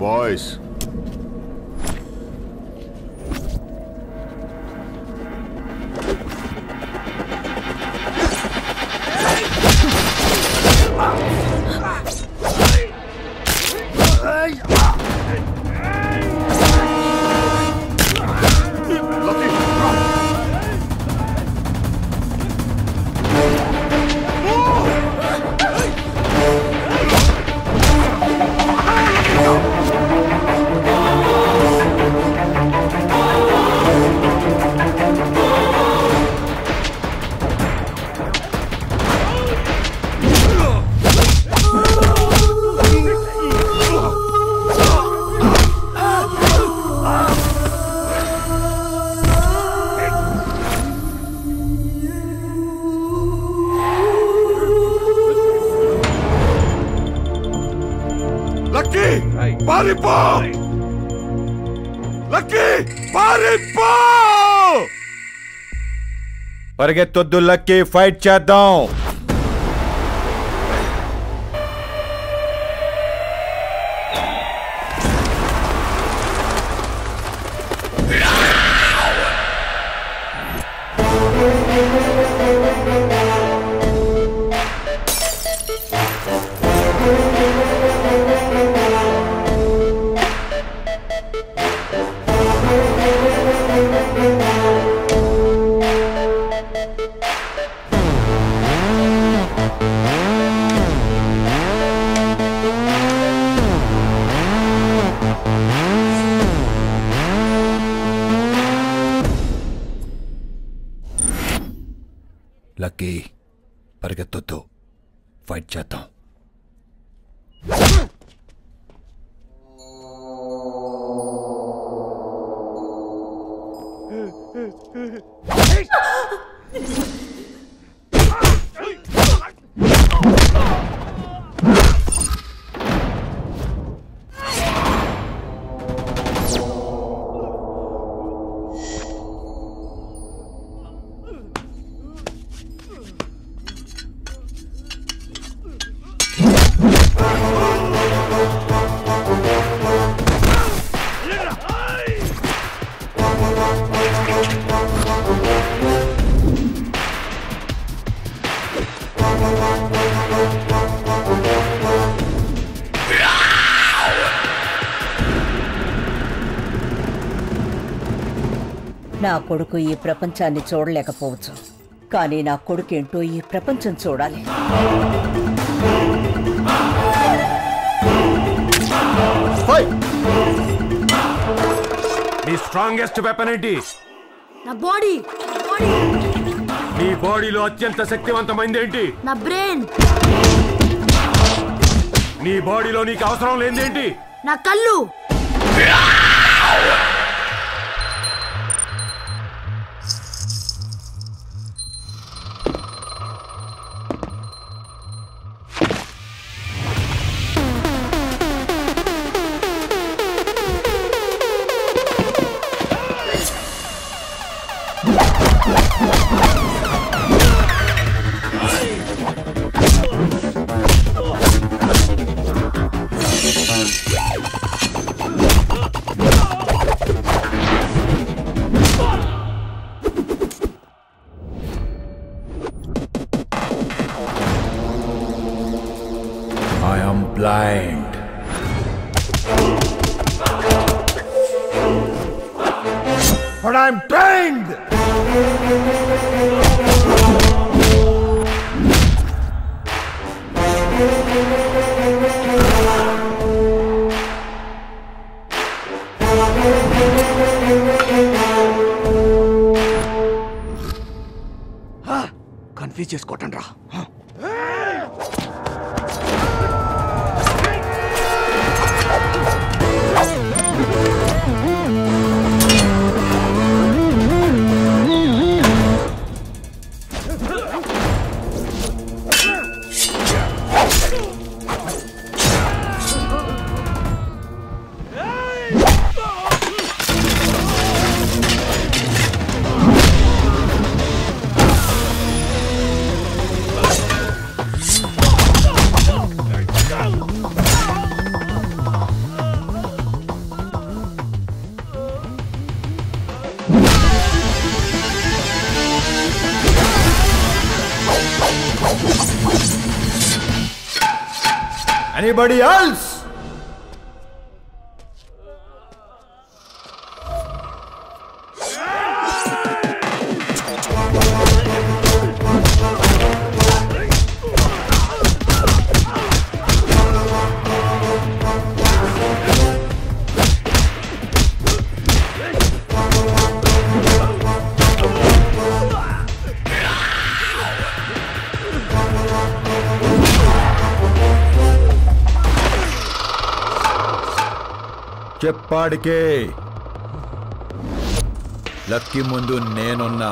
Boys lucky పారిపో Lucky పారిపో పరిగెత్తొద్దు లక్కీ ఫైట్ చేద్దాం లక్కీ పరిగెత్తొద్దు ఫైట్ చేద్దాం నా కొడుకు ఈ ప్రపంచాన్ని చూడలేకపోవచ్చు కానీ నా కొడుకేంటో ఈ ప్రపంచం చూడాలి నీ స్ట్రాంగెస్ట్ వెపన్ ఏంటి నా బాడీ బాడీ నీ బాడీలో అత్యంత శక్తివంతమైంది ఏంటి నా బ్రెయిన్ నీ బాడీలో నీకు అవసరం లేనిదేంటి నా కళ్ళు I am blind. But I'm trained! Confuse చేసుకోవటం రా ఆ ఎనీబడి ఎల్స్ చెప్పాడికే లక్కీ ముందు నేనున్నా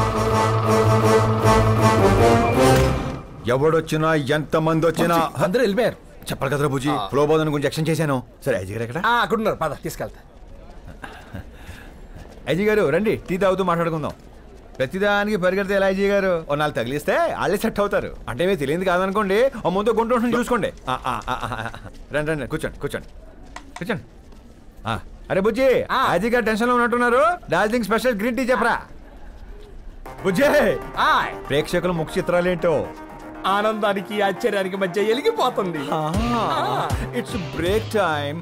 ఎవడొచ్చినా ఎంతమంది వచ్చినా అందరూ వెళ్ళిపోయారు చెప్పాలి కదరా బుజీ ఫ్లో బోధన గురించి ఎక్షన్ చేశాను సరే అజయ్ గారు ఎక్కడ ఆ, అక్కడ ఉన్నారు పద తీసుకెళ్తా అజయ్ గారు రండి టీ తాగుతూ మాట్లాడుకుందాం ప్రతిదానికి పరిగెడితే ఎలా అజయ్ గారు ఓ నాలుగు తగిలిస్తే వాళ్ళే సెట్ అవుతారు అంటే మీరు తెలియదు కాదనుకోండి ఓ ముందు గుంటూ ఉంటుంది చూసుకోండి ఆ, ఆ, ఆ, ఆ, ఆ. రండి రండి కూర్చోండి కూర్చోండి కూర్చోండి ఆ, అరే బుజ్జి ఆ. అజయ్ గారు టెన్షన్లో ఉన్నట్టున్నారు డార్జిలింగ్ స్పెషల్ గ్రీన్ టీ చెప్పరా బుజ్జి ఆయ్. ప్రేక్షకుల ముఖ చిత్రాలేంటో ఆనందానికి ఆశ్చర్యానికి మధ్య ఎలిగిపోతుంది ఇట్స్ బ్రేక్ టైం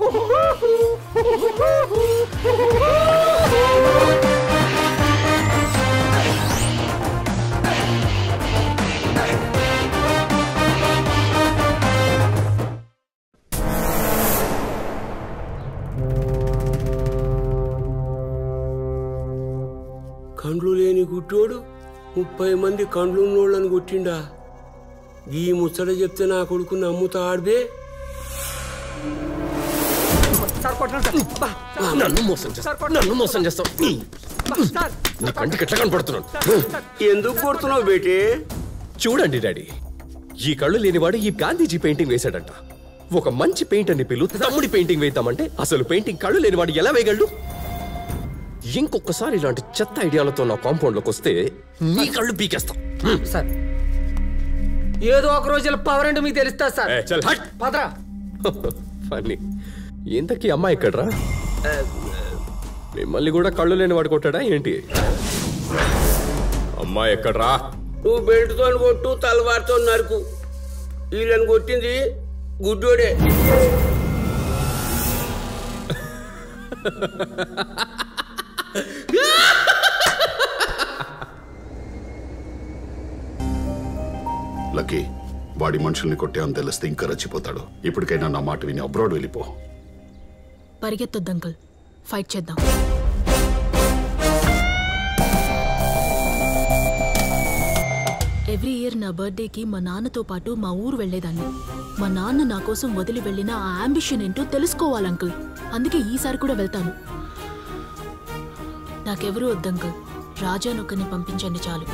కండ్లు లేని గుట్టోడు ముప్పై మంది కండ్లు ఉన్నోళ్ళని కొట్టిండా ఈ ముచ్చట చెప్తే నా కొడుకు నమ్ముతా ఆడితే నన్ను మోసం చేస్తావు నన్ను మోసం చేస్తావు నీ నీ కంటికి ఎట్లా కనపడుతున్నాను ఎందుకు కొడుతున్నావు బేటే చూడండి డాడీ ఈ కళ్ళు లేనివాడు ఈ గాంధీజీ పెయింటింగ్ వేశాడంట ఒక మంచి పెయింటర్ని పిలు తమ్ముడి పెయింటింగ్ వేద్దామంటే అసలు పెయింటింగ్ కళ్ళు లేనివాడు ఎలా వేయగలడు ఇంకొకసారి ఇలాంటి చెత్త ఐడియాలతో నా కాంపౌండ్ లోకి వస్తే నీ కళ్ళు పీకేస్తాం సార్ ఏదో ఒక రోజు ఇలా పవర్ అంటే మీకు తెలుస్తా సార్ ఏ, చల్ హట్ పదరా ఫన్నీ ఇంతకీ అమ్మాయి ఎక్కడ్రా మిమ్మల్ని కూడా కళ్ళు లేని వాడు కొట్టాడా ఏంటి అమ్మాయి ఎక్కడ్రా నువ్వు బెల్ట్తో కొట్టు తలవారితో నరుకు వీళ్ళని కొట్టింది గుడ్డోడే లక్కీ వాడి మనుషుల్ని కొట్టే అని తెలిస్తే ఇంకా రచ్చిపోతాడు ఇప్పటికైనా నా మాట విని అబ్రాడ్ వెళ్ళిపో పరిగెత్తొద్దు అంకుల్ ఫైట్ చేద్దాం ఎవ్రీ ఇయర్ నా బర్త్డేకి మా నాన్నతో పాటు మా ఊరు వెళ్ళేదాన్ని మా నాన్న నా కోసం వదిలి వెళ్ళిన ఆ అంబిషన్ ఏంటో తెలుసుకోవాలి అంకుల్ అందుకే ఈసారి కూడా వెళ్తాను నాకెవరూ వద్దు అంకుల్ రాజానొక్కని పంపించండి చాలు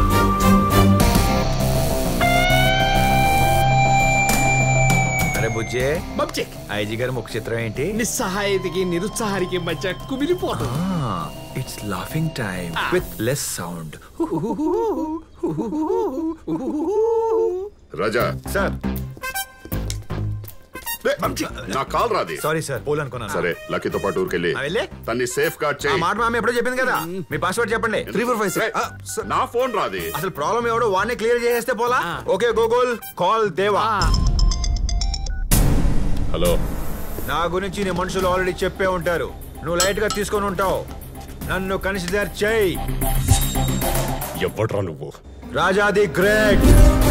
అరే బుజ్జే బంచే ఐజీ గారి ముఖ చిత్రం ఏంటి నిస్సహాయతకి నిరుత్సాహానికి మధ్య కుమిలిపోతుంది it's laughing time with less sound Raja sir లే, నా కాల్ రాది సారీ సార్ పోల్ అనుకున్నాను సరే లక్కీతో పాటు ఊరికెళ్ళి ఆ, వెళ్ళి? తన్ని సేఫ్ గార్డ్ ఆ చేయి మాట మా ఎప్పుడో చెప్పింది కదా మీ పాస్వర్డ్ చెప్పండి త్రీ ఫోర్ ఫైవ్ రే, నా ఫోన్ రాది అసలు ప్రాబ్లం ఎవడో వాడిని క్లియర్ చేసేస్తే పోలా okay Google call Deva hello నా గురించి నీ మనుషులు ఆల్రెడీ చెప్పే ఉంటారు నువ్వు లైట్ గా తీసుకొని ఉంటావు నన్ను కన్సిడర్ చేయి ఎవ్వడ్రా నువ్వు రాజాది గ్రేట్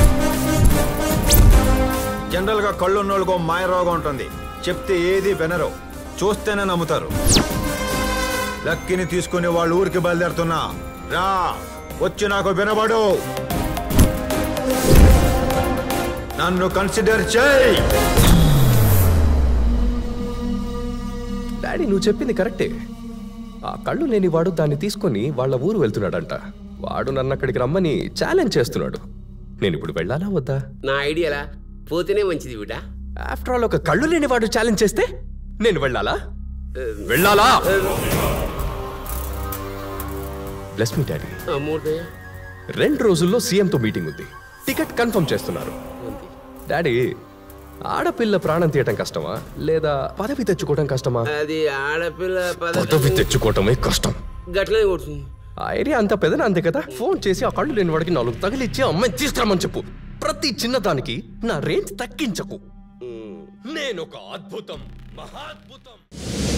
జనరల్ గా కళ్ళు ఉన్నోళ్ళకు మాయ రోగం ఉంటుంది చెప్తే ఏది వినరు చూస్తేనే నమ్ముతారు లక్కిని తీసుకుని వాళ్ళ ఊరికి బయలుదేరుతున్నా రా వచ్చి నాకు వినబడు నన్ను కన్సిడర్ చేయి డాడీ నువ్వు చెప్పింది కరెక్టే ఆ కళ్ళు లేని వాడు దాన్ని తీసుకొని వాళ్ళ ఊరు వెళ్తున్నాడంట వాడు నన్ను అక్కడికి రమ్మని ఛాలెంజ్ చేస్తున్నాడు నేను ఇప్పుడు వెళ్ళాలా వద్దా నా ఐడియాలా పోతేనే మంచిది బిడ్డ ఆఫ్టర్ ఆల్ ఒక కళ్ళు లేని వాడు ఛాలెంజ్ చేస్తే నేను వెళ్ళాలా వెళ్ళాలా బ్లెస్ మీ డాడీ అమ్మోటయ్య రెండు రోజుల్లో సీఎంతో మీటింగ్ ఉంది టికెట్ కన్ఫర్మ్ చేస్తున్నారు డాడీ ఆడపిల్ల ప్రాణం తీయటం కష్టమా లేదా పదవి తెచ్చుకోవటం కష్టమా అది ఆడపిల్ల పదవి పదవి తెచ్చుకోవటమే కష్టం గట్లనే కొడుతుంది ఆ ఏరియా అంత పెదన అంతే కదా ఫోన్ చేసి ఆ కళ్ళు లేని వాడికి నాలుగు తగిలిచ్చి అమ్మాయిని తీసుకురమ్మని చెప్పు ప్రతి చిన్నదానికి నా రేంజ్ తగ్గించకు నేనొక అద్భుతం మహాద్భుతం